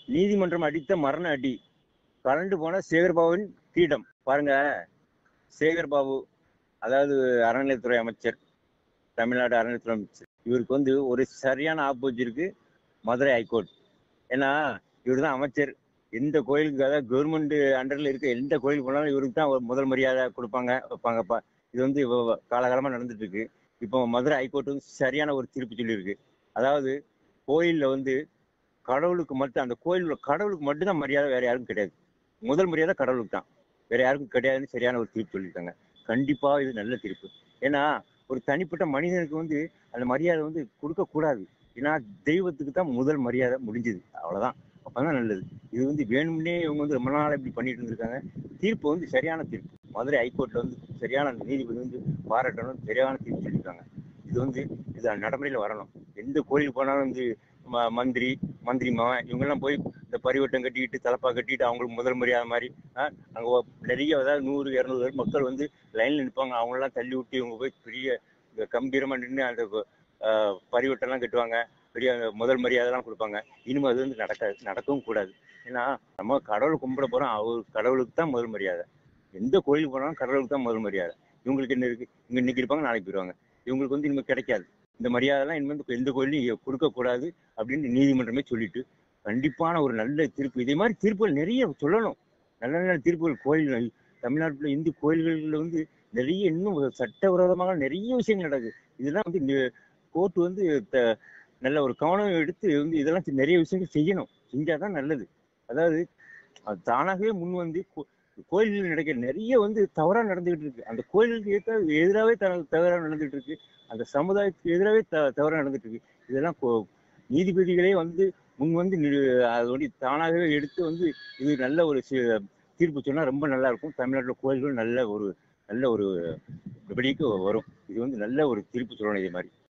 நீதிமன்றம் அடித்த மரண அடி கலண்டு போன சேகர்பாபுவின் பீடம் பாருங்க சேகர்பாபு அதாவது அறநிலையத்துறை அமைச்சர் தமிழ்நாடு அறநிலையத்துறை அமைச்சர் இவருக்கு வந்து ஒரு சரியான ஆப்போசிட் இருக்கு மதுரை ஹைகோர்ட் ஏன்னா இவர் தான் அமைச்சர் எந்த கோயிலுக்கு அதாவது கவர்மெண்ட் அண்டர்ல இருக்க எந்த கோயிலுக்கு போனாலும் இவருக்கு தான் ஒரு முதல் மரியாதை கொடுப்பாங்க வைப்பாங்கப்பா இது வந்து இவ- காலகாலமா நடந்துட்டு இருக்கு இப்போ மதுரை ஹைகோர்ட் வந்து சரியான ஒரு தீர்ப்பு சொல்லியிருக்கு அதாவது கோயில்ல வந்து கடவுளுக்கு மட்டும் அந்த கோயிலுள்ள கடவுளுக்கு மட்டும்தான் மரியாதை வேற யாருக்கும் கிடையாது முதல் மரியாதை கடவுளுக்கு தான் வேற யாருக்கும் கிடையாதுன்னு சரியான ஒரு தீர்ப்பு சொல்லியிருக்காங்க கண்டிப்பா இது நல்ல தீர்ப்பு ஏன்னா ஒரு தனிப்பட்ட மனிதனுக்கு வந்து அந்த மரியாதை வந்து கொடுக்க கூடாது ஏன்னா தெய்வத்துக்கு தான் முதல் மரியாதை முடிஞ்சது அவ்வளவுதான் அப்பதான் நல்லது இது வந்து வேணும்னே இவங்க வந்து ரொம்ப நாள் இப்படி பண்ணிட்டு இருந்திருக்காங்க தீர்ப்பு வந்து சரியான தீர்ப்பு மதுரை ஹைகோர்ட்ல வந்து சரியான நீதிபதி வந்து பாராட்டணும் சரியான தீர்ப்பு சொல்லியிருக்காங்க இது வந்து இது நடைமுறையில வரணும் எந்த கோயிலுக்கு போனாலும் வந்து ம- மந்திரி மந்திரி மகன் இவங்கெல்லாம் போய் இந்த பரிவட்டம் கட்டிக்கிட்டு தலப்பா கட்டிட்டு அவங்களுக்கு முதல் மரியாதை மாதிரி ஆ, அங்க ஒ- நிறைய அதாவது நூறு இரநூறு பேர் மக்கள் வந்து லைன்ல நிற்பாங்க அவங்களெல்லாம் தள்ளி விட்டு இவங்க போய் பெரிய இந்த கம்பீரமா நின்று அந்த ஆ, பரிவட்டம்லாம் கட்டுவாங்க பெரிய அந்த முதல் மரியாதைலாம் கொடுப்பாங்க இனிமே அது வந்து நடக்காது நடக்கவும் கூடாது ஏன்னா நம்ம கடவுள் கும்பிட போறோம் அவர் கடவுளுக்கு தான் முதல் மரியாதை எந்த கோயிலுக்கு போனாலும் கடவுளுக்கு தான் முதல் மரியாதை இவங்களுக்கு என்ன இருக்கு இங்க இன்னைக்கு இருப்பாங்க நாளைக்கு போயிடுவாங்க இவங்களுக்கு வந்து இனிமே கிடைக்காது இந்த மரியாதைலாம் இனிமே வந்து எந்த கோயிலையும் கொடுக்க கூடாது அப்படின்னு நீதிமன்றமே சொல்லிட்டு கண்டிப்பான ஒரு நல்ல தீர்ப்பு இதே மாதிரி தீர்ப்புகள் நிறைய சொல்லணும் நல்ல நல்ல தீர்ப்புகள் கோயில் தமிழ்நாட்டுல இந்து கோயில்கள்ல வந்து நிறைய இன்னும் சட்டவிரோதமாக நிறைய விஷயங்கள் நடக்குது இதெல்லாம் வந்து கோர்ட் வந்து த- நல்ல ஒரு கவனம் எடுத்து வந்து இதெல்லாம் செ- நிறைய விஷயங்கள் செய்யணும் செஞ்சாதான் நல்லது அதாவது அது தானாகவே முன் வந்து கோ- கோயில்களில் நடக்கிற நிறைய வந்து தவறா நடந்துகிட்டு இருக்கு அந்த கோயிலுக்கு எதிராக எதிராகவே த- தவறா நடந்துட்டு இருக்கு அந்த சமுதாயத்துக்கு எதிராகவே த தவறா நடந்துட்டு இருக்கு இதெல்லாம் கோ- நீதிபதிகளே வந்து முன் வந்து நி- அது வந்து தானாகவே எடுத்து வந்து இது நல்ல ஒரு சி- தீர்ப்பு சொன்னா ரொம்ப நல்லா இருக்கும் தமிழ்நாட்டுல கோயில்கள் நல்ல ஒரு நல்ல ஒரு இப்படிக்கு வரும் இது வந்து நல்ல ஒரு தீர்ப்பு சொல்லணும் இதே மாதிரி